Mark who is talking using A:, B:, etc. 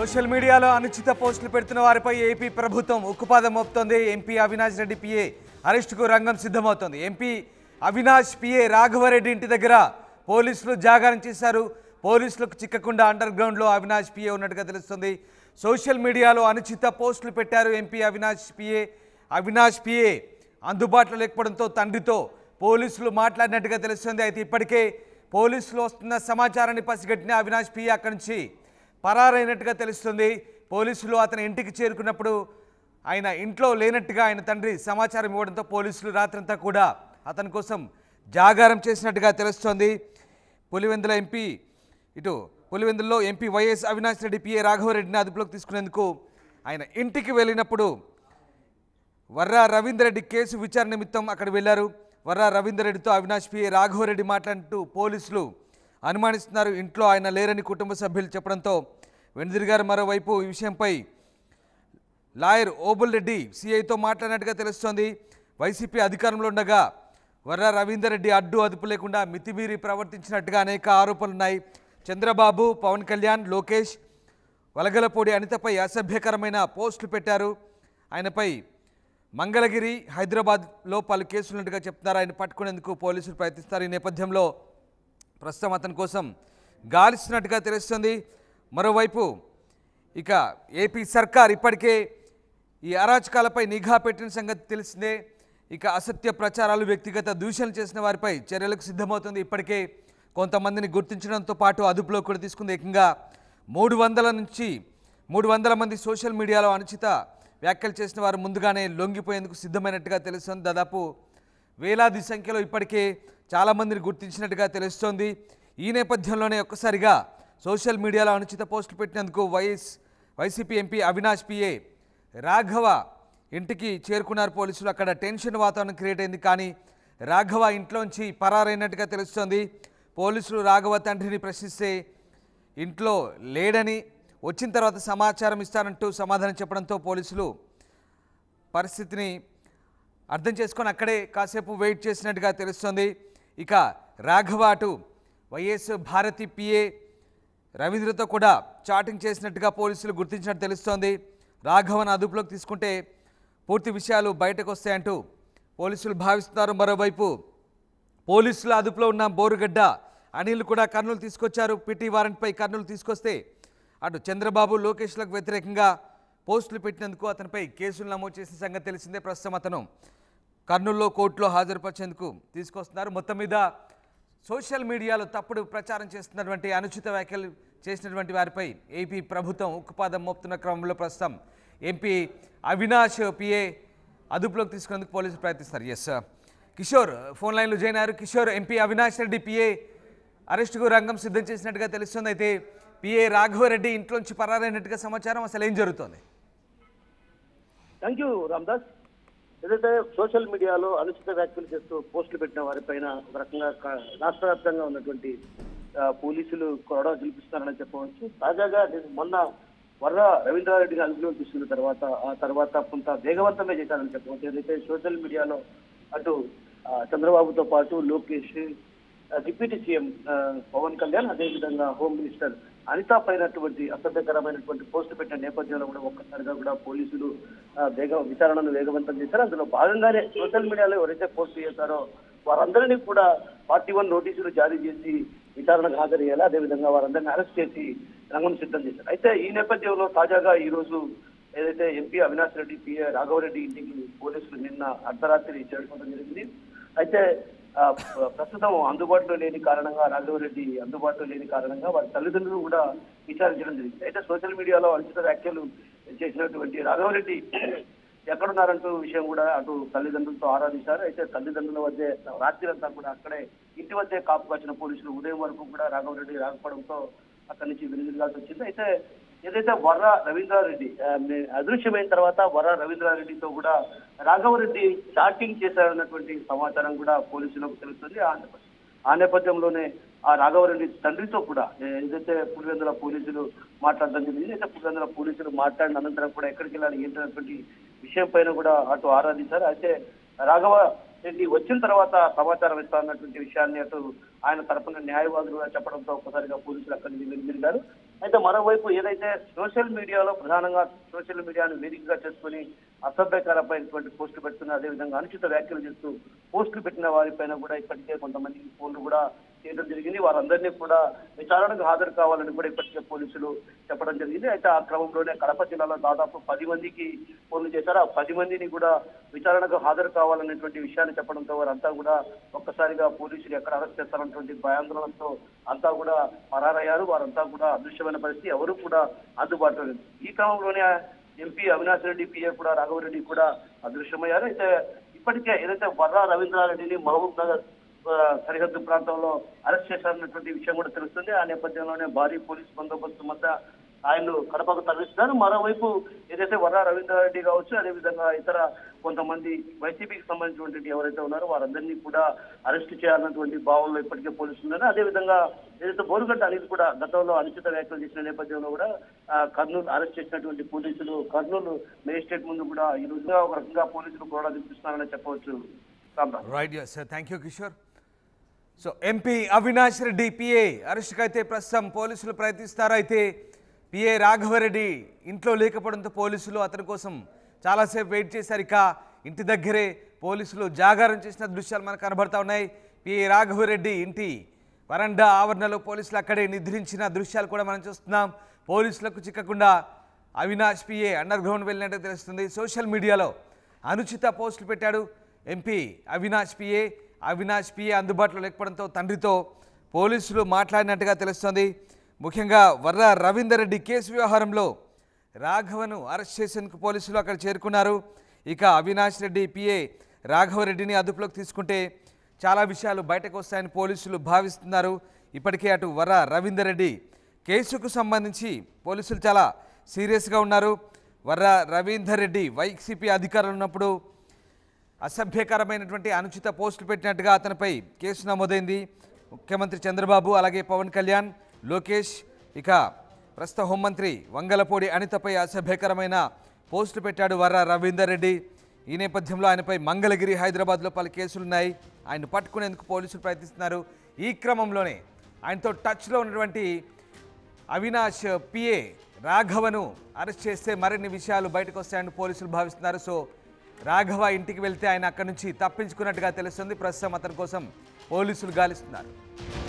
A: social మీడియాలో అనుచిత పోస్టులు పెడుతున్న వారిపై ఏపీ ప్రభుత్వం ఉక్కుపాదం మోపుతోంది ఎంపీ అవినాష్ రెడ్డి పిఏ అరెస్టుకు రంగం సిద్ధమవుతోంది ఎంపీ అవినాష్ పిఏ రాఘవరెడ్డి ఇంటి దగ్గర పోలీసులు జాగారం చేశారు పోలీసులకు చిక్కకుండా అండర్ గ్రౌండ్లో అవినాష్ పిఏ ఉన్నట్టుగా తెలుస్తుంది సోషల్ మీడియాలో అనుచిత పోస్టులు పెట్టారు MP Avinash PA Avinash PA అందుబాటులో లేకపోవడంతో తండ్రితో పోలీసులు మాట్లాడినట్టుగా తెలుస్తుంది అయితే ఇప్పటికే పోలీసులు వస్తున్న సమాచారాన్ని పసిగట్టిన అవినాష్ పిఏ అక్కడి నుంచి పరారైనట్టుగా తెలుస్తుంది పోలీసులు అతని ఇంటికి చేరుకున్నప్పుడు ఆయన ఇంట్లో లేనట్టుగా ఆయన తండ్రి సమాచారం ఇవ్వడంతో పోలీసులు రాత్రంతా కూడా అతని కోసం జాగారం చేసినట్టుగా తెలుస్తోంది పులివెందుల ఎంపీ ఇటు పులివెందుల్లో MP YS Avinash Reddy PA రాఘవరెడ్డిని అదుపులోకి తీసుకునేందుకు ఆయన ఇంటికి వెళ్ళినప్పుడు వర్రా రవీందర్ రెడ్డి కేసు విచారణ నిమిత్తం అక్కడ వెళ్లారు వర్రా రవీందర్ రెడ్డితో అవినాష్ పిఏ రాఘవరెడ్డి మాట్లాడుతూ పోలీసులు అనుమానిస్తున్నారు ఇంట్లో ఆయన లేరని కుటుంబ సభ్యులు చెప్పడంతో వెనుదిరిగారు మరోవైపు ఈ విషయంపై లాయర్ ఓబుల్ రెడ్డి సిఐతో మాట్లాడినట్టుగా తెలుస్తోంది వైసీపీ అధికారంలో ఉండగా వర్ర రవీందర్ రెడ్డి అడ్డు అదుపు లేకుండా మితిమీరి ప్రవర్తించినట్టుగా అనేక ఆరోపణలున్నాయి చంద్రబాబు పవన్ కళ్యాణ్ లోకేష్ వలగలపూడి అనితపై అసభ్యకరమైన పోస్టులు పెట్టారు ఆయనపై మంగళగిరి హైదరాబాద్లో పలు కేసులున్నట్టుగా చెప్తున్నారు ఆయన పట్టుకునేందుకు పోలీసులు ప్రయత్నిస్తారు ఈ నేపథ్యంలో ప్రస్తుతం అతని కోసం గాలిస్తున్నట్టుగా తెలుస్తుంది మరోవైపు ఇక ఏపీ సర్కార్ ఇప్పటికే ఈ అరాచకాలపై నిఘా పెట్టిన సంగతి తెలిసిందే ఇక అసత్య ప్రచారాలు వ్యక్తిగత దూషణలు చేసిన వారిపై చర్యలకు సిద్ధమవుతుంది ఇప్పటికే కొంతమందిని గుర్తించడంతో పాటు అదుపులో కూడా తీసుకుంది ఏకంగా మూడు వందల నుంచి మూడు వందల మంది సోషల్ మీడియాలో అనుచిత వ్యాఖ్యలు చేసిన వారు ముందుగానే లొంగిపోయేందుకు సిద్ధమైనట్టుగా తెలుస్తుంది దాదాపు వేలాది సంఖ్యలో ఇప్పటికే చాలామందిని గుర్తించినట్టుగా తెలుస్తోంది ఈ నేపథ్యంలోనే ఒక్కసారిగా సోషల్ మీడియాలో అనుచిత పోస్టులు పెట్టినందుకు YS YCP MP Avinash PA Raghava ఇంటికి చేరుకున్నారు పోలీసులు అక్కడ టెన్షన్ వాతావరణం క్రియేట్ అయింది కానీ రాఘవ ఇంట్లోంచి పరారైనట్టుగా తెలుస్తోంది పోలీసులు రాఘవ తండ్రిని ప్రశ్నిస్తే ఇంట్లో లేడని వచ్చిన తర్వాత సమాచారం ఇస్తానంటూ సమాధానం చెప్పడంతో పోలీసులు పరిస్థితిని అర్థం చేసుకొని అక్కడే కాసేపు వెయిట్ చేసినట్టుగా తెలుస్తోంది ఇక రాఘవ అటు వైఎస్ భారతి పిఏ రవీంద్రతో కూడా చాటింగ్ చేసినట్టుగా పోలీసులు గుర్తించినట్టు తెలుస్తోంది రాఘవన్ అదుపులోకి తీసుకుంటే పూర్తి విషయాలు బయటకు వస్తాయంటూ పోలీసులు భావిస్తున్నారు మరోవైపు పోలీసుల అదుపులో ఉన్న బోరుగడ్డ అనిల్ కూడా కర్నూలు తీసుకొచ్చారు పిటి వారెంట్పై కర్నూలు తీసుకొస్తే అటు చంద్రబాబు లోకేష్లకు వ్యతిరేకంగా పోస్టులు పెట్టినందుకు అతనిపై కేసులు నమోదు చేసిన సంగతి తెలిసిందే ప్రస్తుతం అతను కర్నూలులో కోర్టులో హాజరుపరిచేందుకు తీసుకొస్తున్నారు మొత్తం మీద సోషల్ మీడియాలో తప్పుడు ప్రచారం చేస్తున్నటువంటి అనుచిత వ్యాఖ్యలు చేసినటువంటి వారిపై ఏపీ ప్రభుత్వం ఉక్కుపాదం మోపుతున్న క్రమంలో ప్రస్తుతం ఎంపీ అవినాష్ పిఏ అదుపులోకి తీసుకునేందుకు పోలీసులు ప్రయత్నిస్తారు ఎస్ కిషోర్ ఫోన్ లైన్లో జాయిన్ అయ్యారు కిషోర్ ఎంపీ అవినాష్ రెడ్డి పిఏ అరెస్టుకు రంగం సిద్ధం చేసినట్టుగా తెలుస్తుంది అయితే పిఏ రాఘవరెడ్డి ఇంట్లోంచి పరారైనట్టుగా సమాచారం అసలు ఏం జరుగుతోంది
B: థ్యాంక్ యూ రామ్దాస్ ఏదైతే సోషల్ మీడియాలో అనుచిత వ్యాఖ్యలు చేస్తూ పోస్టులు పెట్టిన వారిపైన ఒక రకంగా క- రాష్ట్ర వ్యాప్తంగా ఉన్నటువంటి ఆ, పోలీసులు కొరడా గెలిపిస్తారని చెప్పవచ్చు తాజాగా నేను మొన్న వర్ర రవీంద్రారెడ్డిని అదుపులోకి తీసుకున్న తర్వాత ఆ తర్వాత కొంత వేగవంతమే చేశారని చెప్పవచ్చు ఏదైతే సోషల్ మీడియాలో అటు ఆ, చంద్రబాబుతో పాటు లోకేష్ ఆ, డిప్యూటీ సీఎం ఆ, పవన్ కళ్యాణ్ అదేవిధంగా హోమ్ మినిస్టర్ అనితా పైనటువంటి అసభ్యకరమైనటువంటి పోస్టు పెట్టిన నేపథ్యంలో కూడా ఒక్కసారిగా కూడా పోలీసులు ఆ, వేగ విచారణను వేగవంతం చేశారు అందులో భాగంగానే సోషల్ మీడియాలో ఎవరైతే పోస్ట్ చేశారో వారందరినీ కూడా ఫార్టీ వన్ నోటీసులు జారీ చేసి విచారణకు హాజరయ్యాలి అదేవిధంగా వారందరినీ అరెస్ట్ చేసి రంగం సిద్ధం చేశారు అయితే ఈ నేపథ్యంలో తాజాగా ఈ రోజు ఏదైతే ఎంపీ అవినాష్ రెడ్డి పిఏ రాఘవరెడ్డి ఇంటికి పోలీసులు నిన్న అర్ధరాత్రి చేరుకోవడం జరిగింది అయితే ఆ, ప్ర- ప్రస్తుతం అందుబాటులో లేని కారణంగా రాఘవరెడ్డి అందుబాటులో లేని కారణంగా వారి తల్లిదండ్రులు కూడా విచారించడం జరిగింది అయితే సోషల్ మీడియాలో అనుచిత వ్యాఖ్యలు చేసినటువంటి రాఘవరెడ్డి ఎక్కడున్నారంటూ విషయం కూడా అటు తల్లిదండ్రులతో ఆరాధించారు అయితే తల్లిదండ్రుల వద్దే రాత్రి అంతా కూడా అక్కడే ఇంటి వద్దే కాపు కాచిన పోలీసులు ఉదయం వరకు కూడా రాఘవరెడ్డి రాకపోవడంతో అక్కడి నుంచి వెనుదిరగాల్సి వచ్చింది అయితే ఏదైతే వర్ర రవీంద్రారెడ్డి ఆ, మే- అదృశ్యమైన తర్వాత వర్ర రవీంద్రారెడ్డితో కూడా రాఘవరెడ్డి చాటింగ్ చేశారన్నటువంటి సమాచారం కూడా పోలీసులకు తెలుస్తుంది ఆ నేప- ఆ నేపథ్యంలోనే ఆ రాఘవరెడ్డి తండ్రితో కూడా ఏ- ఏదైతే పులివెందుల పోలీసులు మాట్లాడడం జరిగింది అయితే పులివెందుల పోలీసులు మాట్లాడిన అనంతరం కూడా ఎక్కడికి వెళ్ళాలి ఏంటన్నటువంటి విషయం పైన కూడా అటు ఆరాధించారు అయితే రాఘవ ఏంటి వచ్చిన తర్వాత సమాచారం ఇస్తానన్నటువంటి విషయాన్ని అటు ఆయన తరపున న్యాయవాదులు కూడా చెప్పడంతో ఒక్కసారిగా పోలీసులు అక్కడి నుంచి వెలుమిరిగారు అయితే మరోవైపు ఏదైతే సోషల్ మీడియాలో ప్రధానంగా సోషల్ మీడియాను వేదికగా చేసుకుని అసభ్యకరమైనటువంటి పోస్టులు పెడుతున్న అదేవిధంగా అనుచిత వ్యాఖ్యలు చేస్తూ పోస్టులు పెట్టిన వారిపైన కూడా ఇప్పటికే కొంతమంది ఫోన్లు కూడా చేయడం జరిగింది వారందరినీ కూడా విచారణకు హాజరు కావాలని కూడా ఇప్పటికే పోలీసులు చెప్పడం జరిగింది అయితే ఆ క్రమంలోనే కడప జిల్లాలో దాదాపు పది మందికి ఫోన్లు చేశారు ఆ పది మందిని కూడా విచారణకు హాజరు కావాలనేటువంటి విషయాన్ని చెప్పడంతో వారంతా కూడా ఒక్కసారిగా పోలీసులు ఎక్కడ అరెస్ట్ చేస్తారన్నటువంటి భయాందోళనతో అంతా కూడా పరారయ్యారు వారంతా కూడా అదృశ్యమైన పరిస్థితి ఎవరు కూడా అందుబాటులో లేదు ఈ క్రమంలోనే ఎంపీ అవినాష్ రెడ్డి పిఏ కూడా రాఘవరెడ్డి కూడా అదృశ్యమయ్యారు అయితే ఇప్పటికే ఏదైతే వర్రా రవీంద్రారెడ్డిని మహబూబ్ నగర్ ఆ, సరిహద్దు ప్రాంతంలో అరెస్ట్ చేశారన్నటువంటి విషయం కూడా తెలుస్తుంది ఆ నేపథ్యంలోనే భారీ పోలీస్ బందోబస్తు మధ్య ఆయన్ను కడపకు తరలిస్తున్నారు మరోవైపు ఏదైతే వర్రా రవీంద్రారెడ్డి కావచ్చు అదేవిధంగా ఇతర కొంతమంది వైసీపీకి సంబంధించినటువంటి ఎవరైతే ఉన్నారో వారందరినీ కూడా అరెస్ట్ చేయాలన్నటువంటి భావనలో ఇప్పటికే పోలీసులు ఉన్నారు అదేవిధంగా ఏదైతే బోరుగడ్డ అనేది కూడా గతంలో అనుచిత వ్యాఖ్యలు చేసిన నేపథ్యంలో కూడా ఆ, కర్నూలు అరెస్ట్ చేసినటువంటి పోలీసులు కర్నూలు మేజిస్ట్రేట్ ముందు కూడా ఈ రోజుగా ఒక రకంగా పోలీసులు కూడా చూపిస్తున్నారని చెప్పవచ్చు Ramraj
A: right yes thank you Kishore so MP Avinash Reddy PA అరెస్ట్కి అయితే ప్రస్తుతం పోలీసులు ప్రయత్నిస్తారు అయితే పిఏ రాఘవరెడ్డి ఇంట్లో లేకపోవడంతో పోలీసులు అతని కోసం చాలాసేపు వెయిట్ చేశారు ఇక ఇంటి దగ్గరే పోలీసులు జాగారం చేసిన దృశ్యాలు మనకు కనబడతా ఉన్నాయి పిఏ రాఘవరెడ్డి ఇంటి వరండా ఆవరణలో పోలీసులు అక్కడే నిద్రించిన దృశ్యాలు కూడా మనం చూస్తున్నాం పోలీసులకు చిక్కకుండా అవినాష్ పిఏ అండర్ గ్రౌండ్ వెళ్ళినట్టు తెలుస్తుంది సోషల్ మీడియాలో అనుచిత పోస్టులు పెట్టాడు MP Avinash PA Avinash PA అందుబాటులో లేకపోవడంతో తండ్రితో పోలీసులు మాట్లాడినట్టుగా తెలుస్తోంది ముఖ్యంగా వర్ర రవీందర్ రెడ్డి కేసు వ్యవహారంలో రాఘవను అరెస్ట్ చేసేందుకు పోలీసులు అక్కడ చేరుకున్నారు ఇక అవినాష్ రెడ్డి పిఏ రాఘవరెడ్డిని అదుపులోకి తీసుకుంటే చాలా విషయాలు బయటకు వస్తాయని పోలీసులు భావిస్తున్నారు ఇప్పటికే అటు వర్ర రవీందర్ రెడ్డి కేసుకు సంబంధించి పోలీసులు చాలా సీరియస్గా ఉన్నారు వర్ర రవీందర్ రెడ్డి వైసీపీ అధికారులు ఉన్నప్పుడు అసభ్యకరమైనటువంటి అనుచిత పోస్టులు పెట్టినట్టుగా అతనిపై కేసు నమోదైంది ముఖ్యమంత్రి చంద్రబాబు అలాగే పవన్ కళ్యాణ్ లోకేష్ ఇక ప్రస్తుత హోంమంత్రి వంగలపూడి అనితపై అసభ్యకరమైన పోస్టులు పెట్టాడు వర్ర రవీందర్ రెడ్డి ఈ నేపథ్యంలో ఆయనపై మంగళగిరి హైదరాబాద్లో పలు కేసులున్నాయి ఆయన పట్టుకునేందుకు పోలీసులు ప్రయత్నిస్తున్నారు ఈ క్రమంలోనే ఆయనతో టచ్లో ఉన్నటువంటి అవినాష్ పిఏ రాఘవను అరెస్ట్ చేస్తే మరిన్ని విషయాలు బయటకు వస్తాయని పోలీసులు భావిస్తున్నారు సో రాఘవ ఇంటికి వెళ్తే ఆయన అక్కడి నుంచి తప్పించుకున్నట్టుగా తెలుస్తుంది ప్రస్తుతం అతని కోసం పోలీసులు గాలిస్తున్నారు